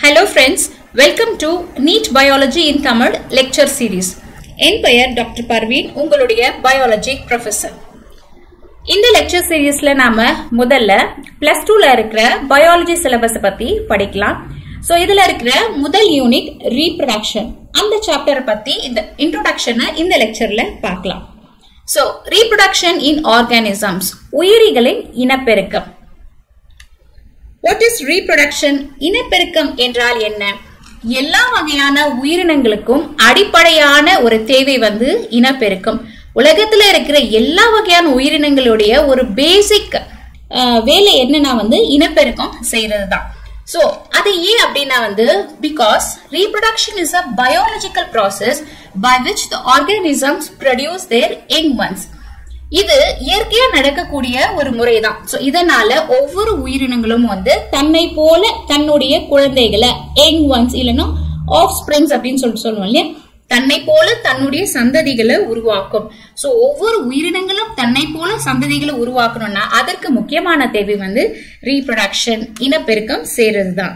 Hello friends, welcome to NEET Biology in Tamil lecture series. என் பெயர் doctor Parveen உங்களுடைய biology professor இந்த lecture சீரீஸ்ல நாம முதல்ல பிளஸ் டூல இருக்கிற பயாலஜி சிலபஸ் பத்தி படிக்கலாம் ஸோ இதுல இருக்கிற முதல் யூனிட் ரீப்ரொடக்ஷன் அந்த சாப்டரை பத்தி இந்த இன்ட்ரோடக்ஷனை இந்த லெக்சர்ல பார்க்கலாம் ஸோ ரீப்ரொடக்ஷன் இன் ஆர்கானிசம்ஸ் உயிரிகளின் இனப்பெருக்கம் வாட் இஸ் ரீப்ரொடக்ஷன் இனப்பெருக்கம் என்றால் என்ன எல்லா வகையான உயிரினங்களுக்கும் அடிப்படையான ஒரு தேவை வந்து இனப்பெருக்கம் உலகத்துல இருக்கிற எல்லா வகையான உயிரினங்களுடைய ஒரு பேசிக் வேலை என்னன்னா வந்து இனப்பெருக்கம் செய்யறது தான் ஸோ அது ஏன் அப்படின்னா வந்து because reproduction is a biological process by which the organisms produce their young ones இது இயற்கையா நடக்கக்கூடிய ஒரு முறைதான் சோ இதனால ஒவ்வொரு உயிரினங்களும் வந்து தன்னை போல தன்னுடைய குழந்தைகளை யங் ஒன்ஸ் இல்லைன்னா ஆஃப் ஸ்பிரிங்ஸ் அப்படின்னு சொல்லிட்டு சொல்லுவோம் இல்லையா தன்னை போல தன்னுடைய சந்ததிகளை உருவாக்கும் சோ ஒவ்வொரு உயிரினங்களும் தன்னை போல சந்ததிகளை உருவாக்கணும்னா அதற்கு முக்கியமான தேவை வந்து ரீப்ரொடக்ஷன் இனப்பெருக்கம் செய்யறது தான்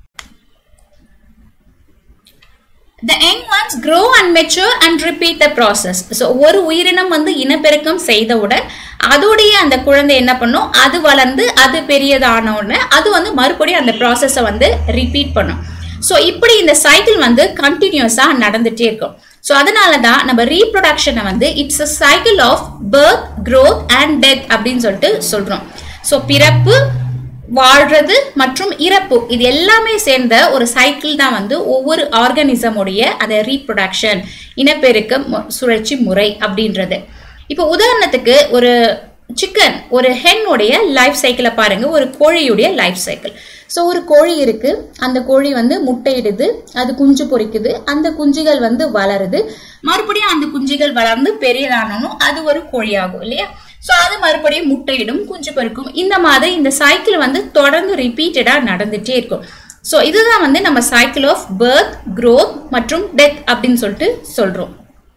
The young ones grow and mature and repeat the process. So ஒரு உயிரினம் வந்து இனப்பெருக்கம் செய்தவுடன் அதோடைய அந்த குழந்தை என்ன பண்ணும் அது வளர்ந்து அது பெரியதான உடனே அது வந்து மறுபடியும் அந்த ப்ராசஸை வந்து ரிப்பீட் பண்ணும் ஸோ இப்படி இந்த சைக்கிள் வந்து கண்டினியூஸாக நடந்துட்டே இருக்கும் ஸோ அதனால தான் நம்ம ரீப்ரொடக்ஷனை வந்து it's a cycle of birth growth and death அப்படின்னு சொல்லிட்டு சொல்கிறோம் ஸோ பிறப்பு வாழ்றது மற்றும் இறப்பு இது எல்லாமே சேர்ந்த ஒரு சைக்கிள் தான் வந்து ஒவ்வொரு ஆர்கானிசமுடைய அந்த ரீப்ரொடக்ஷன் இனப்பெருக்கம் சுழற்சி முறை அப்படின்றது இப்போ உதாரணத்துக்கு ஒரு சிக்கன் ஒரு ஹென்னுடைய லைஃப் சைக்கிளை பாருங்க ஒரு கோழியுடைய லைஃப் சைக்கிள் ஸோ ஒரு கோழி இருக்கு அந்த கோழி வந்து முட்டையிடுது அது குஞ்சு பொறிக்குது அந்த குஞ்சுகள் வந்து வளருது மறுபடியும் அந்த குஞ்சுகள் வளர்ந்து பெரியதானனும் அது ஒரு கோழியாகும் இல்லையா ஸோ அது மறுபடியும் முட்டையிடும் குஞ்சு பொறுக்கும் இந்த மாதிரி இந்த சைக்கிள் வந்து தொடர்ந்து ரிப்பீட்டடா நடந்துட்டே இருக்கும் ஸோ இதுதான் வந்து நம்ம சைக்கிள் ஆஃப் பர்த் க்ரோத் மற்றும் டெத் அப்படின்னு சொல்லிட்டு சொல்றோம்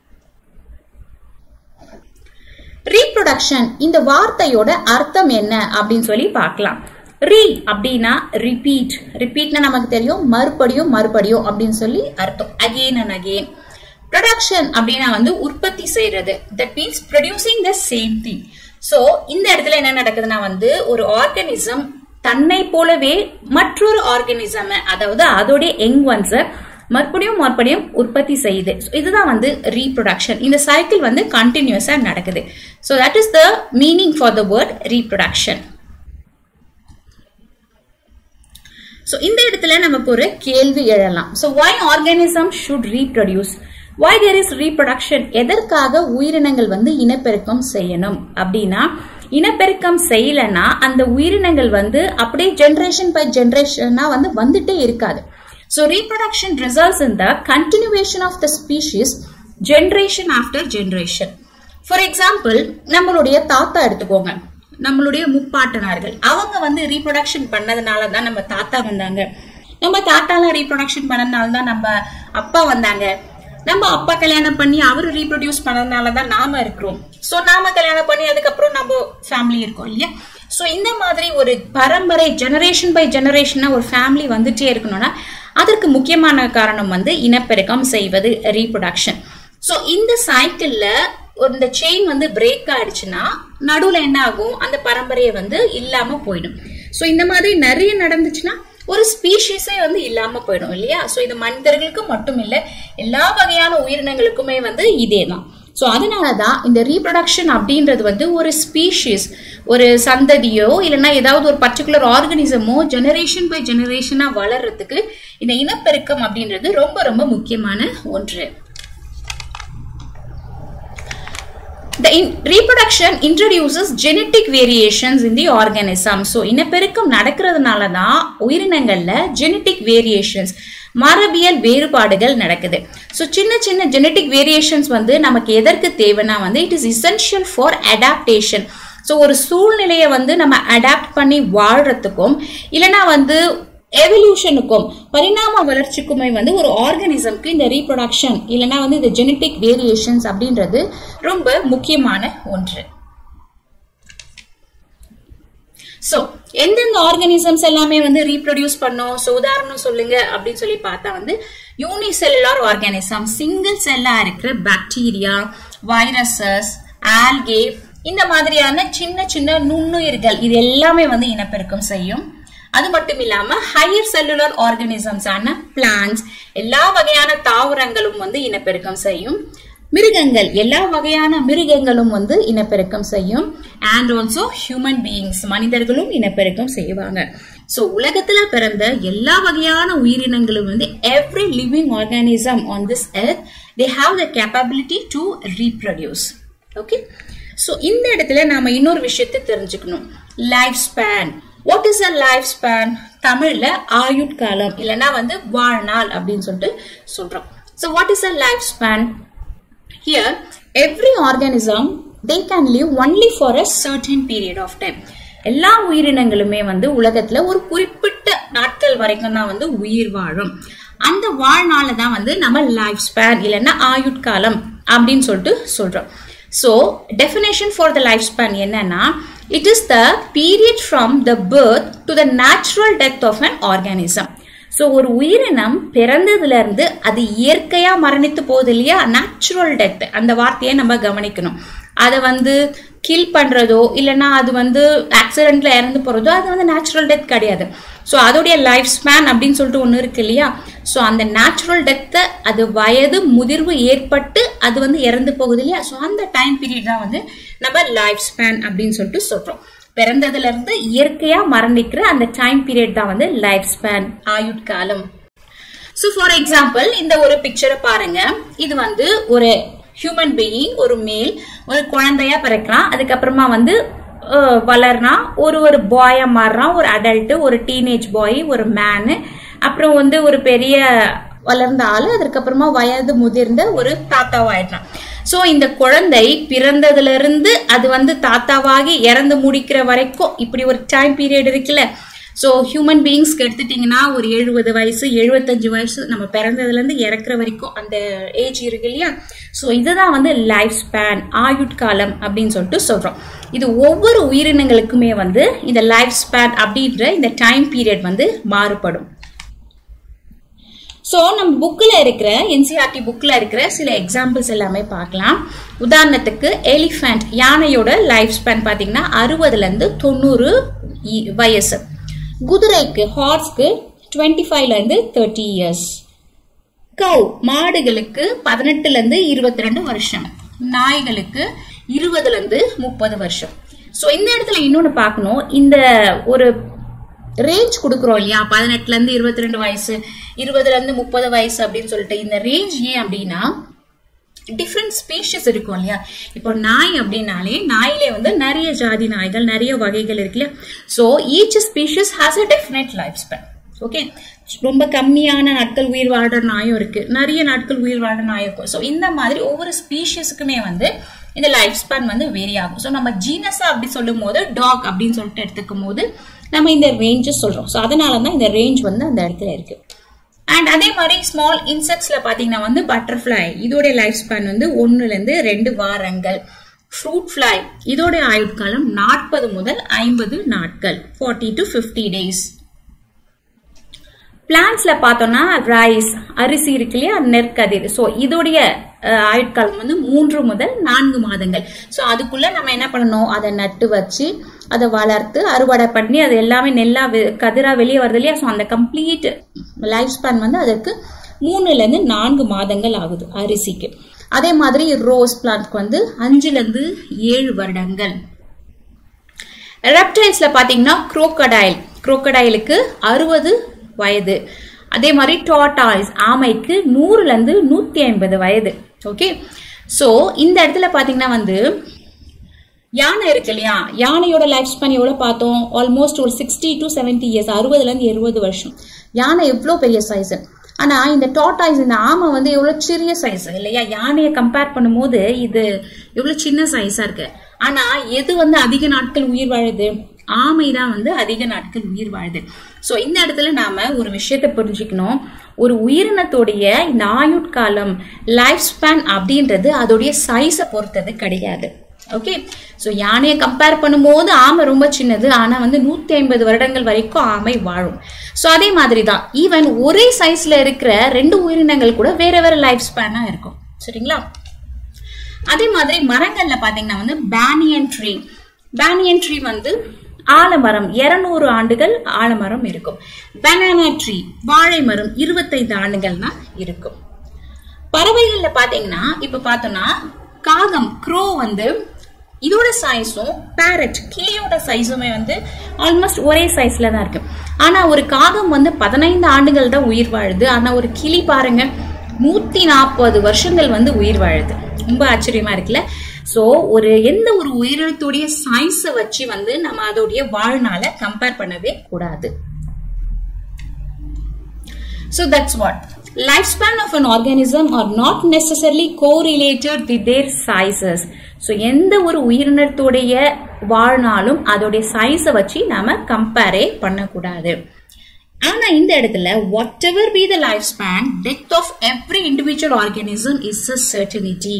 ரீப்ரொடக்ஷன் இந்த வார்த்தையோட அர்த்தம் என்ன அப்படின்னு சொல்லி பார்க்கலாம் ரீ அப்படின்னா ரிப்பீட் ரிப்பீட்னா நமக்கு தெரியும் மறுபடியும் மறுபடியும் அப்படின்னு சொல்லி அர்த்தம் அகெயின் அண்ட் அகெயின் ப்ரொடக்ஷன் அப்படின்னா வந்து உற்பத்தி செய்யறது that means producing the same thing so இந்த இடத்துல என்ன நடக்குதுன்னா வந்து ஒரு ஆர்கனிசம் தன்னை போலவே மற்றொரு ஆர்கனிசம் அதாவது அதோடைய யங் ஒன்ஸை மறுபடியும் மறுபடியும் உற்பத்தி செய்யுது இதுதான் வந்து ரீப்ரொடக்ஷன் இந்த சைக்கிள் வந்து கண்டினியூஸா நடக்குது so that is the meaning for the word reproduction so இந்த இடத்துல நமக்கு ஒரு கேள்வி எழலாம் so why organism should reproduce why there is reproduction எதற்காக உயிரினங்கள் வந்து இனப்பெருக்கம் செய்யணும் அப்படின்னா இனப்பெருக்கம் செய்யலன்னா அந்த உயிரினங்கள் வந்து அப்படியே ஜென்ரேஷன் பை ஜென்ரேஷனா வந்து வந்துட்டே இருக்காது so reproduction results in the continuation of the species generation after generation for example நம்மளுடைய தாத்தா எடுத்துக்கோங்க நம்மளுடைய முப்பாட்டனார்கள் அவங்க வந்து ரீப்ரொடக்ஷன் பண்ணதுனால தான் நம்ம தாத்தா வந்தாங்க நம்ம தாத்தாலாம் ரீப்ரொடக்ஷன் பண்ணதுனால தான் நம்ம அப்பா வந்தாங்க நம்ம அப்பா கல்யாணம் பண்ணி அவரு ரீப்ரொடியூஸ் பண்ணதுனால தான் நாம இருக்கிறோம் ஸோ நாம கல்யாணம் பண்ணி அதுக்கப்புறம் நம்ம ஃபேமிலி இருக்கோம் இல்லையா ஸோ இந்த மாதிரி ஒரு பரம்பரை ஜெனரேஷன் பை ஜெனரேஷனா ஒரு ஃபேமிலி வந்துட்டே இருக்கணும்னா அதற்கு முக்கியமான காரணம் வந்து இனப்பெருக்கம் செய்வது ரீப்ரொடக்ஷன் ஸோ இந்த சைக்கிள்ல இந்த செயின் வந்து பிரேக் ஆயிடுச்சுன்னா நடுவுல என்ன ஆகும் அந்த பரம்பரையை வந்து இல்லாம போயிடும் ஸோ இந்த மாதிரி நிறைய நடந்துச்சுன்னா ஒரு ஸ்பீஷீஸே வந்து இல்லாம போயிடும் இல்லையா ஸோ இது மனிதர்களுக்கு மட்டும் இல்லை எல்லா வகையான உயிரினங்களுக்குமே வந்து இதே தான் ஸோ அதனால தான் இந்த ரீப்ரொடக்ஷன் அப்படின்றது வந்து ஒரு ஸ்பீஷீஸ் ஒரு சந்ததியோ இல்லைன்னா ஏதாவது ஒரு பர்டிகுலர் ஆர்கனிசமோ ஜெனரேஷன் பை ஜெனரேஷனாக வளர்றதுக்கு இந்த இனப்பெருக்கம் அப்படின்றது ரொம்ப ரொம்ப முக்கியமான ஒன்று The in reproduction introduces genetic variations in the organism. So இனப்பெருக்கம் நடக்கிறதுனால தான் உயிரினங்கள்ல ஜெனட்டிக் வேரியேஷன்ஸ் மரபியல் வேறுபாடுகள் நடக்குது ஸோ சின்ன சின்ன ஜெனட்டிக் வேரியேஷன்ஸ் வந்து நமக்கு எதற்கு தேவைன்னா வந்து it is essential for adaptation so ஒரு சூழ்நிலையை வந்து நம்ம அடாப்ட் பண்ணி வாழ்றதுக்கும் இல்லைன்னா வந்து எவல்யூஷனுக்கும் பரிணாம வளர்ச்சிக்குமே வந்து ஒரு ஆர்கானிசம்க்கு இந்த ரீப்ரொடக்ஷன் இல்லைன்னா வந்து இந்த ஜெனட்டிக் வேரியேஷன்ஸ் அப்படின்றது ரொம்ப முக்கியமான ஒன்று சோ எந்தெந்த ஆர்கானிசம்ஸ் எல்லாமே வந்து ரீப்ரொடியூஸ் பண்ணும் சோ உதாரணம் சொல்லுங்க அப்படின்னு சொல்லி பார்த்தா வந்து யூனிசெல்லுலார் ஆர்கானிசம் சிங்கிள் செல்லா இருக்கிற பாக்டீரியா வைரசஸ் ஆல்கே இந்த மாதிரியான சின்ன சின்ன நுண்ணுயிர்கள் இது எல்லாமே வந்து இனப்பெருக்கம் செய்யும் அது மட்டும் இல்லாம ஹையர் செல்லுலர் ஆர்கானிசம்ஸ் ஆன பிளான்ஸ் எல்லா வகையான தாவரங்களும் வந்து இனப்பெருக்கம் செய்யும் மிருகங்கள் எல்லா வகையான மிருகங்களும் வந்து இனப்பெருக்கம் செய்யும் அண்ட் ஆல்சோ ஹியூமன் பீயிங்ஸ் மனிதர்களும் இனப்பெருக்கம் செய்வாங்க சோ உலகத்துல பிறந்த எல்லா வகையான உயிரினங்களும் வந்து every living organism on this earth they have the capability to reproduce okay so இந்த இடத்துல நாம இன்னொரு விஷயத்தை தெரிஞ்சுக்கணும் life span what is a life span தமிழ்ல ஆயுட்காலம் இல்லைன்னா வந்து வாழ்நாள் அப்படின்னு சொல்லிட்டு சொல்றோம் so what is a life span here every organism they can live only for a certain period of time எல்லா உயிரினங்களுமே வந்து உலகத்துல ஒரு குறிப்பிட்ட நாட்கள் வரைக்கும் தான் வந்து உயிர் வாழும் அந்த வாழ்நாள தான் வந்து நம்ம லைஃப் ஸ்பேன் இல்லைன்னா ஆயுட்காலம் அப்படின்னு சொல்லிட்டு சொல்றோம் so definition for the life span என்னன்னா it is the period from the birth to the natural death of an organism so ஒரு உயிரினம் பிறந்ததுல இருந்து அது இயற்கையா மரணித்து போகுது இல்லையா நேச்சுரல் டெத் அந்த வார்த்தையை நம்ம கவனிக்கணும் அதை வந்து கில் பண்றதோ இல்லைன்னா அது வந்து ஆக்சிடென்ட்ல இறந்து போறதோ அது வந்து நேச்சுரல் டெத் கிடையாது ஸோ அதோடைய லைஃப் ஸ்பேன் அப்படின்னு சொல்லிட்டு ஒன்று இருக்கு இல்லையா ஸோ அந்த நேச்சுரல் டெத்தை அது வயது முதிர்வு ஏற்பட்டு அது வந்து இறந்து போகுது இல்லையா ஸோ அந்த டைம் பீரியட் தான் வந்து நம்ம லைஃப் ஸ்பேன் அப்படின்னு சொல்லிட்டு சொல்றோம் பிறந்ததுல இருந்து இயற்கையா மரணிக்கிற அந்த டைம் பீரியட் தான் வந்து லைஃப் ஸ்பேன் ஆயுட்காலம் ஸோ ஃபார் எக்ஸாம்பிள் இந்த ஒரு பிக்சரை பாருங்க இது வந்து ஒரு ஹியூமன் பீயிங் ஒரு மேல் ஒரு குழந்தையா பிறக்கிறான் அதுக்கப்புறமா வந்து வளர்றான் ஒரு ஒரு பாயா மாறுறான் ஒரு அடல்ட் ஒரு டீனேஜ் பாய் ஒரு மேனு அப்புறம் வந்து ஒரு பெரிய வளர்ந்த ஆளு அதுக்கப்புறமா வயது முதிர்ந்த ஒரு தாத்தாவாயிடுறான் சோ இந்த குழந்தை பிறந்ததுல இருந்து அது வந்து தாத்தாவாகி இறந்து முடிக்கிற வரைக்கும் இப்படி ஒரு டைம் பீரியட் இருக்குல்ல ஸோ ஹியூமன் பீயிங்ஸ்க்கு எடுத்துட்டிங்கன்னா ஒரு எழுபது வயசு எழுபத்தஞ்சு வயசு நம்ம பிறந்ததுலேருந்து இறக்குற வரைக்கும் அந்த ஏஜ் இருக்கு இல்லையா ஸோ இதுதான் வந்து லைஃப் ஸ்பேன் ஆயுட்காலம் அப்படின்னு சொல்லிட்டு சொல்கிறோம் இது ஒவ்வொரு உயிரினங்களுக்குமே வந்து இந்த லைஃப் ஸ்பேன் அப்படின்ற இந்த டைம் பீரியட் வந்து மாறுபடும் ஸோ நம்ம புக்கில் இருக்கிற என்சிஆர்டி புக்கில் இருக்கிற சில எக்ஸாம்பிள்ஸ் எல்லாமே பார்க்கலாம் உதாரணத்துக்கு எலிஃபண்ட் யானையோட லைஃப் ஸ்பேன் பார்த்தீங்கன்னா அறுபதுலேருந்து தொண்ணூறு வயசு குதிரைக்கு ஹார்ஸ்க்கு டுவெண்ட்டி ஃபைவ்லேருந்து தேர்ட்டி இயர்ஸ் கவ் மாடுகளுக்கு பதினெட்டுலேருந்து இருபத்தி ரெண்டு வருஷம் நாய்களுக்கு இருபதுலேருந்து முப்பது வருஷம் ஸோ இந்த இடத்துல இன்னொன்று பார்க்கணும் இந்த ஒரு ரேஞ்ச் கொடுக்குறோம் இல்லையா பதினெட்டுல இருந்து இருபத்தி ரெண்டு வயசு இருபதுல இருந்து முப்பது வயசு அப்படின்னு சொல்லிட்டு இந்த ரேஞ்ச் ஏன் அப்படின்னா டிஃப்ரெண்ட் ஸ்பீஷஸ் இருக்கும் இல்லையா இப்போ நாய் அப்படின்னாலே நாயிலே வந்து நிறைய ஜாதி நாய்கள் நிறைய வகைகள் இருக்கு இல்லையா so each species has a definite life span okay ரொம்ப கம்மியான நாட்கள் உயிர் வாழ்ற நாயும் இருக்கு நிறைய நாட்கள் உயிர் வாழ்ற நாயும் இருக்கும் ஸோ இந்த மாதிரி ஒவ்வொரு ஸ்பீஷஸுக்குமே வந்து இந்த லைஃப் ஸ்பேன் வந்து வேரி ஆகும் ஸோ நம்ம ஜீனஸா அப்படி சொல்லும் போது டாக் அப்படின்னு சொல்லிட்டு எடுத்துக்கும் போது நம்ம இந்த ரேஞ்சஸ் சொல்றோம் ஸோ அதனால தான் இந்த ரேஞ்ச் வந்து அந்த இடத்துல இருக்கு அண்ட் அதே மாதிரி ஸ்மால் இன்செக்ட்ஸ்ல பாத்தீங்கன்னா வந்து பட்டர்ஃப்ளை இதோட லைஃப் ஸ்பேன் வந்து ஒன்னுல இருந்து ரெண்டு வாரங்கள் ஃப்ரூட் ஃப்ளை இதோட ஆயுட்காலம் நாற்பது முதல் ஐம்பது நாட்கள் ஃபார்ட்டி டு ஃபிஃப்டி டேஸ் பிளான்ஸ்ல பார்த்தோம்னா ரைஸ் அரிசி இருக்கு இல்லையா நெற்கதிர் ஸோ இதோடைய ஆயுட்காலம் வந்து மூன்று முதல் நான்கு மாதங்கள் ஸோ அதுக்குள்ள நம்ம என்ன பண்ணணும் அதை நட்டு வச்சு அதை வளர்த்து அறுவடை பண்ணி அது எல்லாமே நெல்லா கதிரா வெளியே வருது இல்லையா ஸோ அந்த கம்ப்ளீட் லைஃப் ஸ்பேன் வந்து அதற்கு மூணுல இருந்து நான்கு மாதங்கள் ஆகுது அரிசிக்கு அதே மாதிரி ரோஸ் பிளான்ட்க்கு வந்து அஞ்சுல இருந்து ஏழு வருடங்கள் ரெப்டைல்ஸ்ல பாத்தீங்கன்னா குரோக்கடைல் குரோக்கடைலுக்கு அறுபது வயது அதே மாதிரி டாட்டாய்ஸ் ஆமைக்கு நூறுல இருந்து நூத்தி ஐம்பது வயது ஓகே ஸோ இந்த இடத்துல பாத்தீங்கன்னா வந்து யானை இருக்கு இல்லையா யானையோட லைஃப் ஸ்பேன் எவ்வளவு பார்த்தோம் ஆல்மோஸ்ட் ஒரு சிக்ஸ்டி டு செவன்டி இயர்ஸ் அறுபதுல இருந்து எழுபது வருஷம் யானை எவ்வளோ பெரிய சைஸ் ஆனா இந்த டாட்டாய்ஸ் இந்த ஆமை வந்து எவ்வளவு சிறிய சைஸ் இல்லையா யானையை கம்பேர் பண்ணும்போது இது எவ்வளவு சின்ன சைஸா இருக்கு ஆனா எது வந்து அதிக நாட்கள் உயிர் வாழுது ஆமை தான் வந்து அதிக நாட்கள் உயிர் வாழுது ஸோ இந்த இடத்துல நாம ஒரு விஷயத்தை புரிஞ்சுக்கணும் ஒரு உயிரினத்துடைய இந்த ஆயுட்காலம் லைஃப் ஸ்பேன் அப்படின்றது அதோடைய சைஸை பொறுத்தது கிடையாது ஓகே ஸோ யானையை கம்பேர் பண்ணும்போது ஆமை ரொம்ப சின்னது ஆனால் வந்து நூற்றி ஐம்பது வருடங்கள் வரைக்கும் ஆமை வாழும் ஸோ அதே மாதிரி தான் ஈவன் ஒரே சைஸில் இருக்கிற ரெண்டு உயிரினங்கள் கூட வேற வேற லைஃப் ஸ்பேனாக இருக்கும் சரிங்களா அதே மாதிரி மரங்கள்ல பாத்தீங்கன்னா வந்து பேனியன் ட்ரீ பேனியன் ட்ரீ வந்து ஆலமரம் இருநூறு ஆண்டுகள் ஆலமரம் இருக்கும் பனானா ட்ரீ வாழை மரம் இருபத்தைந்து ஆண்டுகள்னா இருக்கும் பறவைகள்ல பாத்தீங்கன்னா இப்ப பார்த்தோம்னா காகம் க்ரோ வந்து இதோட சைஸும் பேரட் கிளியோட சைஸுமே வந்து ஆல்மோஸ்ட் ஒரே சைஸ்ல தான் இருக்கு ஆனா ஒரு காகம் வந்து பதினைந்து ஆண்டுகள் தான் உயிர் வாழுது ஆனா ஒரு கிளி பாருங்க நூத்தி நாற்பது வருஷங்கள் வந்து உயிர் வாழுது ரொம்ப ஆச்சரியமா இருக்குல்ல சோ ஒரு எந்த ஒரு உயிரினத்துடைய சைஸை வச்சு வந்து நம்ம அதோடைய வாழ்நாளை கம்பேர் பண்ணவே கூடாது So that's what. Lifespan of an organism are not necessarily correlated with their sizes. So எந்த ஒரு உயிரினத்துடைய வாழ்நாளும் அதோடைய சைஸை வச்சு நாம கம்பேரே பண்ணக்கூடாது ஆனா இந்த இடத்துல what ever be the life span death of every individual organism is a certainty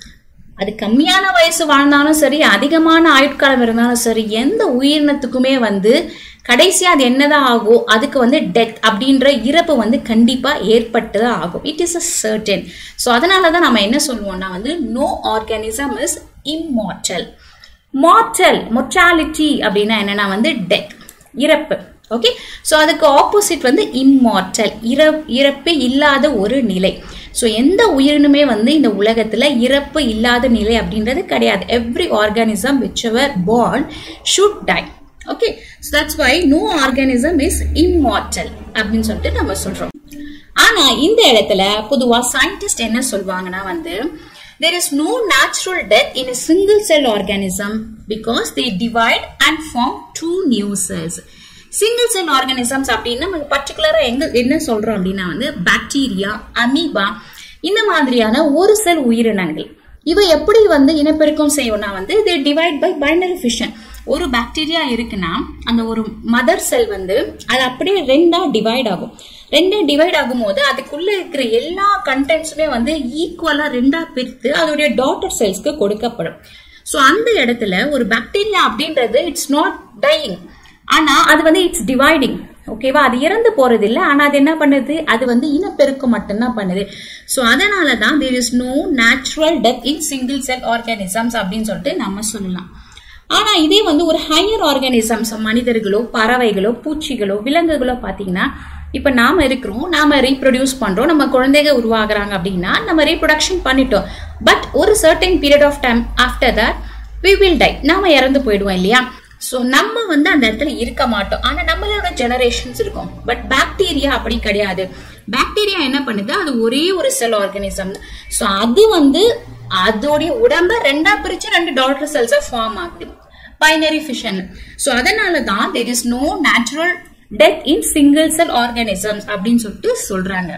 அது கம்மியான வயசு வாழ்ந்தாலும் சரி அதிகமான ஆயுட்காலம் இருந்தாலும் சரி எந்த உயிரினத்துக்குமே வந்து கடைசியா அது என்னதான் ஆகும் அதுக்கு வந்து டெத் அப்படின்ற இறப்பு வந்து கண்டிப்பா ஏற்பட்டு தான் ஆகும் it is a certain so அதனால தான் நம்ம என்ன சொல்லுவோம்னா வந்து no organism is immortal mortal mortality அப்படின்னா என்னன்னா வந்து டெத் இறப்பு ஓகே ஸோ அதுக்கு ஆப்போசிட் வந்து இம்மார்டல் இற இறப்பு இல்லாத ஒரு நிலை ஸோ எந்த உயிரினுமே வந்து இந்த உலகத்தில் இறப்பு இல்லாத நிலை அப்படின்றது கிடையாது every organism which ever born should die okay so that's why no organism is immortal அப்படின்னு சொல்லிட்டு நம்ம சொல்றோம் ஆனா இந்த இடத்துல பொதுவா சயின்டிஸ்ட் என்ன சொல்லுவாங்கன்னா வந்து there is no natural death in a single cell organism because they divide and form two new cells single cell organisms அப்படின்னு நம்ம பர்டிகுலரா எங்க என்ன சொல்றோம் அப்படின்னா வந்து பாக்டீரியா அமீபா இந்த மாதிரியான ஒரு செல் உயிரினங்கள் இவை எப்படி வந்து இனப்பெருக்கம் செய்யும்னா வந்து they divide by binary fission ஒரு பாக்டீரியா இருக்குன்னா அந்த ஒரு மதர் செல் வந்து அது அப்படியே ரெண்டா டிவைட் ஆகும் ரெண்டா டிவைட் ஆகும்போது அதுக்குள்ள இருக்கிற எல்லா கண்டென்ட்ஸுமே வந்து ஈக்குவலா ரெண்டா பிரித்து அதோடைய டாட்டர் செல்ஸ்க்கு கொடுக்கப்படும் ஸோ அந்த இடத்துல ஒரு பாக்டீரியா அப்படின்றது இட்ஸ் நாட் டையிங் ஆனா அது வந்து இட்ஸ் டிவைடிங் ஓகேவா அது இறந்து போறது இல்ல ஆனா அது என்ன பண்ணுது அது வந்து இனப்பெருக்கம் மட்டும்தான் பண்ணுது ஸோ அதனால தான் there is no natural death in single cell organisms அப்படின்னு சொல்லிட்டு நம்ம சொல்லலாம் ஆனா இதே வந்து ஒரு ஹையர் ஆர்கானிசம்ஸ் மனிதர்களோ பறவைகளோ பூச்சிகளோ விலங்குகளோ பாத்தீங்கன்னா இப்ப நாம இருக்கிறோம் நாம ரீப்ரொடியூஸ் பண்றோம் நம்ம குழந்தைங்க உருவாகுறாங்க அப்படின்னா நம்ம ரீப்ரொடக்ஷன் பண்ணிட்டோம் பட் ஒரு certain period of time after that we will die நாம இறந்து போயிடுவோம் இல்லையா ஸோ நம்ம வந்து அந்த இடத்துல இருக்க மாட்டோம் ஆனா நம்மளோட ஜெனரேஷன்ஸ் இருக்கும் பட் பாக்டீரியா அப்படி கிடையாது பாக்டீரியா என்ன பண்ணுது அது ஒரே ஒரு செல் ஆர்கானிசம் ஸோ அது வந்து அதோடைய உடம்ப ரெண்டா பிரிச்சு ரெண்டு டாட்டர் செல்ஸை ஃபார்ம் ஆகுது பைனரி ஃபிஷன் ஸோ அதனால தான் there is no natural death in single cell organisms அப்படின்னு சொல்லிட்டு சொல்றாங்க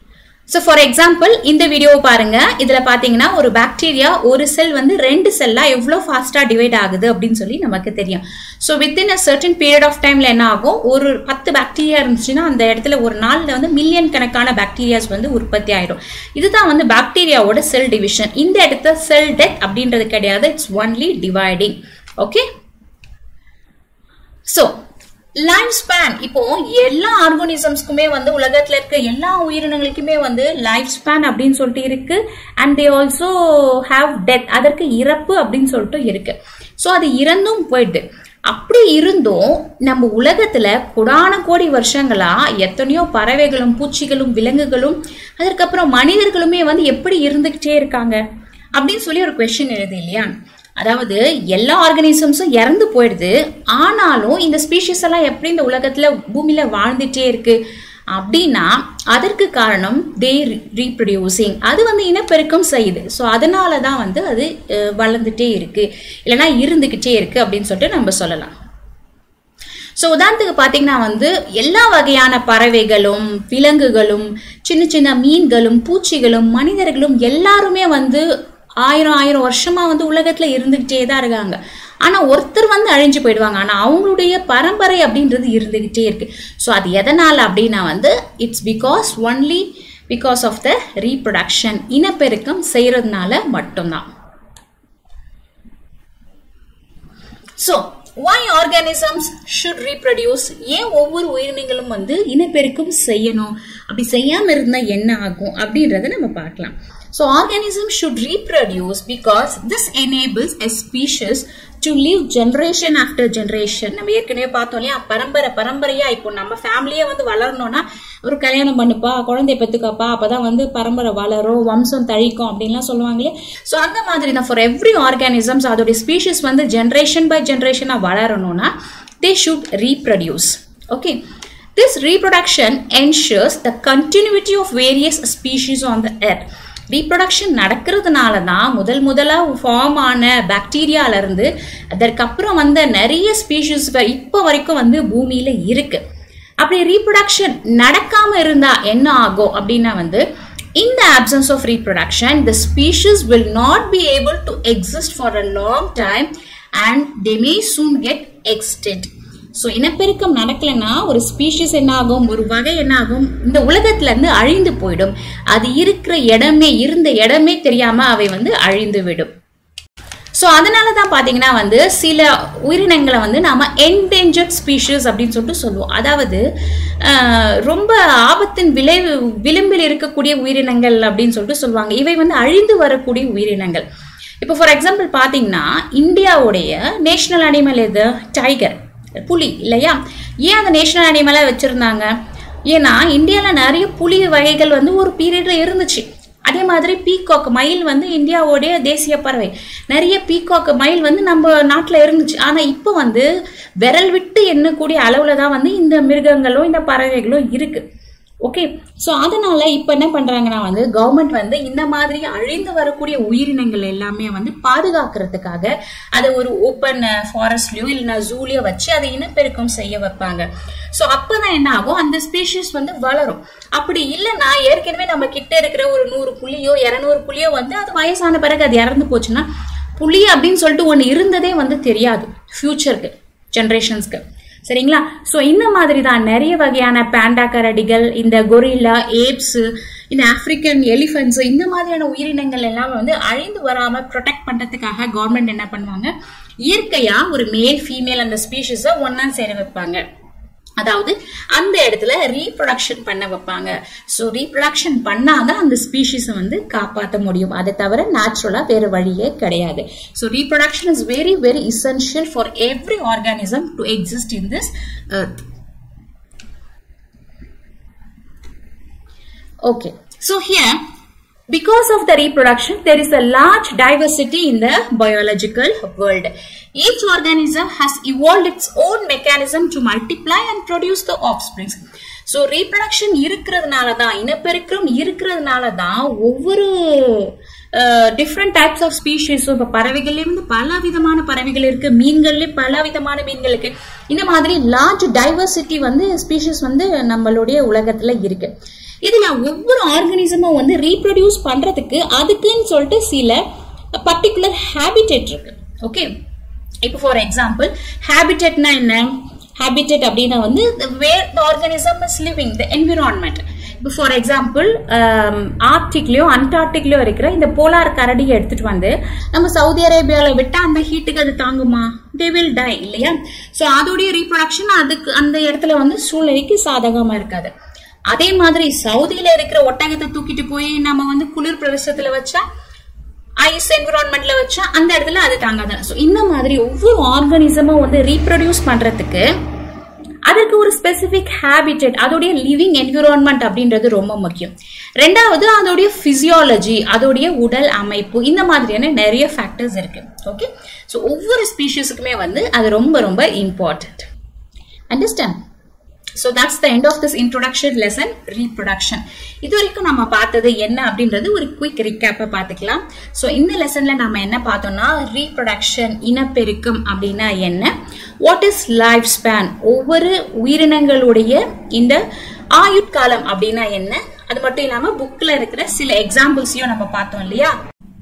ஸோ ஃபார் எக்ஸாம்பிள் இந்த வீடியோவை பாருங்க இதுல பாத்தீங்கன்னா ஒரு பாக்டீரியா ஒரு செல் வந்து ரெண்டு செல்லா எவ்வளோ ஃபாஸ்டா டிவைட் ஆகுது அப்படின்னு சொல்லி நமக்கு தெரியும் so within a certain period of டைம்ல என்ன ஆகும் ஒரு பத்து பாக்டீரியா இருந்துச்சுன்னா அந்த இடத்துல ஒரு நாள்ல வந்து மில்லியன் கணக்கான பாக்டீரியாஸ் வந்து உற்பத்தி ஆயிடும் இதுதான் வந்து பாக்டீரியாவோட செல் டிவிஷன் இந்த இடத்துல செல் டெத் அப்படின்றது கிடையாது it's only dividing okay so life span இப்போ எல்லா ஆர்கானிசம்ஸ்க்குமே வந்து உலகத்துல இருக்க எல்லா உயிரினங்களுக்குமே வந்து லைஃப் ஸ்பேன் அப்படின்னு சொல்லிட்டு இருக்கு and they also have death அதற்கு இறப்பு அப்படின்னு சொல்லிட்டு இருக்கு ஸோ அது இறந்தும் போயிடுது அப்படி இருந்தும் நம்ம உலகத்துல கொடான கோடி வருஷங்களா எத்தனையோ பறவைகளும் பூச்சிகளும் விலங்குகளும் அதற்கப்புறம் மனிதர்களுமே வந்து எப்படி இருந்துகிட்டே இருக்காங்க அப்படின்னு சொல்லி ஒரு கொஸ்டின் எழுது இல்லையா அதாவது எல்லா ஆர்கானிசம்ஸும் இறந்து போயிடுது ஆனாலும் இந்த ஸ்பீஷிஸ் எல்லாம் எப்படி இந்த உலகத்துல பூமியில வாழ்ந்துட்டே இருக்கு அப்படின்னா அதற்கு காரணம் தே ரீப்ரொடியூசிங் அது வந்து இனப்பெருக்கம் செய்யுது ஸோ அதனால தான் வந்து அது அஹ், வளர்ந்துட்டே இருக்கு இல்லைன்னா இருந்துக்கிட்டே இருக்கு அப்படின்னு சொல்லிட்டு நம்ம சொல்லலாம் ஸோ உதாரணத்துக்கு பார்த்தீங்கன்னா வந்து எல்லா வகையான பறவைகளும் விலங்குகளும் சின்ன சின்ன மீன்களும் பூச்சிகளும் மனிதர்களும் எல்லாருமே வந்து ஆயிரம் ஆயிரம் வருஷமா வந்து உலகத்துல இருந்துகிட்டே தான் இருக்காங்க ஆனா ஒருத்தர் வந்து அழிஞ்சு போயிடுவாங்க ஆனா அவங்களுடைய பரம்பரை அப்படின்றது இருந்துகிட்டே இருக்கு ஸோ அது எதனால அப்படின்னா வந்து it's because only because of the reproduction இனப்பெருக்கம் செய்யறதுனால மட்டும்தான் so why organisms should reproduce ஏன் ஒவ்வொரு உயிரினங்களும் வந்து இனப்பெருக்கம் செய்யணும் அப்படி செய்யாம இருந்தா என்ன ஆகும் அப்படின்றத நம்ம பார்க்கலாம் so organisms should reproduce because this enables a species to live generation after generation நம்ம ஏற்கனவே பார்த்தோம் இல்லையா பரம்பரை பரம்பரையா இப்போ நம்ம ஃபேமிலியே வந்து வளரணும்னா ஒரு கல்யாணம் பண்ணுப்பா குழந்தைய பெத்துக்கப்பா அப்பதான் வந்து பரம்பரை வளரும் வம்சம் தழிக்கும் அப்படின்லாம் சொல்லுவாங்களே ஸோ அந்த மாதிரி தான் ஃபார் எவ்ரி ஆர்கானிசம்ஸ் அதோடைய ஸ்பீஷிஸ் வந்து ஜென்ரேஷன் பை ஜென்ரேஷனாக வளரணும்னா they should reproduce okay this reproduction ensures the continuity of various species on the earth reproduction நடக்கிறதுனால தான் முதல் முதலாக ஃபார்ம் ஆன பாக்டீரியால இருந்து அதற்கப்புறம் வந்த நிறைய ஸ்பீஷிஸ் இப்போ வரைக்கும் வந்து பூமியில இருக்கு அப்படி ரீப்ரொடக்ஷன் நடக்காம இருந்தா என்ன ஆகும் அப்படின்னா வந்து in the absence of reproduction the species will not be able to exist for a long time and they may soon get extinct so இனப்பெருக்கம் நடக்கலைன்னா ஒரு ஸ்பீஷிஸ் என்ன ஆகும் ஒரு வகை என்ன ஆகும் இந்த உலகத்துல இருந்து அழிந்து போயிடும் அது இருக்கிற இடமே இருந்த இடமே தெரியாம அவை வந்து அழிந்து விடும் ஸோ அதனால தான் பார்த்தீங்கன்னா வந்து சில உயிரினங்களை வந்து நாம என்டேஞ்சர்ட் ஸ்பீஷஸ் அப்படின்னு சொல்லிட்டு சொல்லுவோம் அதாவது ஆஹ், ரொம்ப ஆபத்தின் விளைவு விளிம்பில் இருக்கக்கூடிய உயிரினங்கள் அப்படின்னு சொல்லிட்டு சொல்லுவாங்க இவை வந்து அழிந்து வரக்கூடிய உயிரினங்கள் இப்போ ஃபார் எக்ஸாம்பிள் பார்த்தீங்கன்னா இந்தியாவுடைய நேஷனல் அனிமல் எது டைகர் புலி இல்லையா ஏன் அந்த நேஷனல் அனிமலாக வச்சுருந்தாங்க ஏன்னா இந்தியாவில் நிறைய புலி வகைகள் வந்து ஒரு பீரியடில் இருந்துச்சு அதே மாதிரி பீகாக் மயில் வந்து இந்தியாவோடைய தேசிய பறவை நிறைய பீகாக் மயில் வந்து நம்ம நாட்டில் இருந்துச்சு ஆனால் இப்போ வந்து விரல் விட்டு எண்ணக்கூடிய அளவில் தான் வந்து இந்த மிருகங்களும் இந்த பறவைகளும் இருக்கு ஓகே ஸோ அதனால இப்போ என்ன பண்றாங்கன்னா வந்து கவர்மெண்ட் வந்து இந்த மாதிரி அழிந்து வரக்கூடிய உயிரினங்கள் எல்லாமே வந்து பாதுகாக்கிறதுக்காக அதை ஒரு ஓப்பன் ஃபாரஸ்ட்லயோ இல்லைன்னா ஜூலயோ வச்சு அதை இனப்பெருக்கம் செய்ய வைப்பாங்க ஸோ அப்பதான் என்ன ஆகும் அந்த ஸ்பீஷிஸ் வந்து வளரும் அப்படி இல்லைன்னா ஏற்கனவே நம்ம கிட்ட இருக்கிற ஒரு நூறு புலியோ இரநூறு புலியோ வந்து அது வயசான பிறகு அது இறந்து போச்சுன்னா புலி அப்படின்னு சொல்லிட்டு ஒன்று இருந்ததே வந்து தெரியாது ஃபியூச்சருக்கு ஜென்ரேஷன்ஸ்க்கு சரிங்களா ஸோ இந்த மாதிரி தான் நிறைய வகையான பேண்டா கரடிகள் இந்த கொரில்லா ஏப்ஸ் இந்த ஆப்பிரிக்கன் எலிஃபென்ட்ஸ் இந்த மாதிரியான உயிரினங்கள் எல்லாம் வந்து அழிந்து வராம ப்ரொடெக்ட் பண்றதுக்காக கவர்மெண்ட் என்ன பண்ணுவாங்க இயற்கையா ஒரு மேல் ஃபீமேல் அந்த ஸ்பீஷஸை ஒன்னா சேர வைப்பாங்க அதாவது அந்த இடத்துல ரீப்ரொடக்ஷன் பண்ண வைப்பாங்க ஸோ ரீப்ரொடக்ஷன் பண்ணாதான் அந்த ஸ்பீஷிஸை வந்து காப்பாற்ற முடியும் அதை தவிர நேச்சுரலா வேற வழியே கிடையாது so reproduction is very very essential for every organism to exist in this earth Okay, so here, because of the reproduction, there is a large diversity in the biological world. Each organism has evolved its own mechanism to multiply and produce the offspring. So reproduction இருக்கிறதுனால தான் இனப்பெருக்கம் இருக்கிறதுனால தான் ஒவ்வொரு different types of species இப்போ பறவைகள்லேயே வந்து பல விதமான பறவைகள் இருக்கு மீன்கள்லேயே பல விதமான மீன்கள் இருக்கு இந்த மாதிரி லார்ஜ் டைவர்சிட்டி வந்து ஸ்பீஷிஸ் வந்து நம்மளுடைய உலகத்துல இருக்கு இதுல ஒவ்வொரு ஆர்கனிசமும் வந்து ரீப்ரொடியூஸ் பண்றதுக்கு அதுக்குன்னு சொல்லிட்டு சில பர்டிகுலர் ஹேபிடேட் இருக்கு ஓகே இப்போ ஃபார் எக்ஸாம்பிள் ஹேபிடேட்னா என்ன ஹேபிடேட் அப்படின்னா வந்து where the organism is living the environment இப்போ ஃபார் எக்ஸாம்பிள் ஆர்டிக்லயோ அண்டார்டிக்லயோ இருக்கிற இந்த போலார் கரடியை எடுத்துட்டு வந்து நம்ம சவுதி அரேபியாவில் விட்டா அந்த ஹீட்டுக்கு அது தாங்குமா தே வில் டை இல்லையா ஸோ அதோடைய ரீப்ரொடக்ஷன் அதுக்கு அந்த இடத்துல வந்து சூழ்நிலைக்கு சாதகமா இருக்காது அதே மாதிரி சவுதியில இருக்கிற ஒட்டகத்தை தூக்கிட்டு போய் நம்ம வந்து குளிர் பிரதேசத்துல வச்சா ஐஸ் என்விரான்மெண்ட்ல வச்சா அந்த இடத்துல அது தாங்காது ஸோ இந்த மாதிரி ஒவ்வொரு ஆர்கானிசமும் வந்து ரீப்ரொடியூஸ் பண்றதுக்கு அதற்கு ஒரு ஸ்பெசிபிக் ஹேபிடேட் அதோடைய லிவிங் என்விரான்மெண்ட் அப்படின்றது ரொம்ப முக்கியம் ரெண்டாவது அதோடைய பிசியாலஜி அதோடைய உடல் அமைப்பு இந்த மாதிரியான நிறைய ஃபேக்டர்ஸ் இருக்கு ஓகே ஸோ ஒவ்வொரு ஸ்பீஷிஸுக்குமே வந்து அது ரொம்ப ரொம்ப important understand so that's the end of this introduction lesson reproduction இது வரைக்கும் நம்ம பார்த்தது என்ன அப்படின்றது ஒரு குயிக் ரிகேப்பை பார்த்துக்கலாம் ஸோ இந்த லெசன்ல நம்ம என்ன பார்த்தோம்னா ரீப்ரொடக்ஷன் இனப்பெருக்கம் அப்படின்னா என்ன வாட் இஸ் லைஃப் ஸ்பேன் ஒவ்வொரு உயிரினங்களுடைய இந்த ஆயுட்காலம் அப்படின்னா என்ன அது மட்டும் இல்லாம புக்ல இருக்கிற சில எக்ஸாம்பிள்ஸையும் நம்ம பார்த்தோம் இல்லையா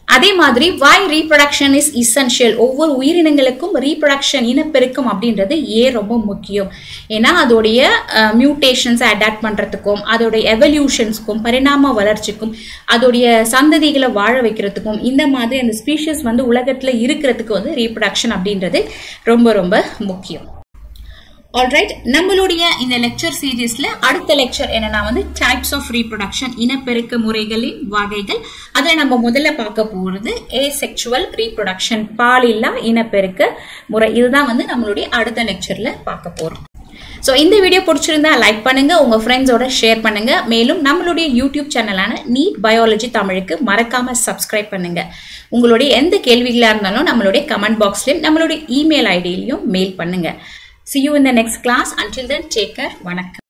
அதே மாதிரி வாய் ரீப்ரொடக்ஷன் இஸ் இசென்ஷியல் ஒவ்வொரு உயிரினங்களுக்கும் ரீப்ரொடக்ஷன் இனப்பெருக்கம் அப்படின்றது ஏன் ரொம்ப முக்கியம் ஏன்னா அதோடைய மியூட்டேஷன்ஸ் அடாப்ட் பண்ணுறதுக்கும் அதோடைய எவல்யூஷன்ஸ்க்கும் பரிணாம வளர்ச்சிக்கும் அதோடைய சந்ததிகளை வாழ வைக்கிறதுக்கும் இந்த மாதிரி அந்த ஸ்பீஷஸ் வந்து உலகத்தில் இருக்கிறதுக்கு வந்து ரீப்ரொடக்ஷன் அப்படின்றது ரொம்ப ரொம்ப முக்கியம் ஆல்ரைட் நம்மளுடைய இந்த லெக்சர் சீரீஸ்ல அடுத்த லெக்சர் என்னன்னா வந்து டைப்ஸ் ஆஃப் ரீப்ரொடக்ஷன் இனப்பெருக்க முறைகளின் வகைகள் அதுல நம்ம முதல்ல பார்க்க போறது ஏ செக்சுவல் ரீப்ரொடக்ஷன் பாலில்லா இனப்பெருக்க முறை இதுதான் வந்து நம்மளுடைய அடுத்த லெக்சர்ல பார்க்க போறோம் ஸோ இந்த வீடியோ பிடிச்சிருந்தா லைக் பண்ணுங்க உங்க ஃப்ரெண்ட்ஸோட ஷேர் பண்ணுங்க மேலும் நம்மளுடைய யூடியூப் சேனலான நீட் பயாலஜி தமிழுக்கு மறக்காம சப்ஸ்கிரைப் பண்ணுங்க உங்களுடைய எந்த கேள்விகளா இருந்தாலும் நம்மளுடைய கமெண்ட் பாக்ஸ்லயும் நம்மளுடைய இமெயில் ஐடியிலையும் மெயில் பண்ணுங்க See you in the next class. Until then, take care. வணக்கம்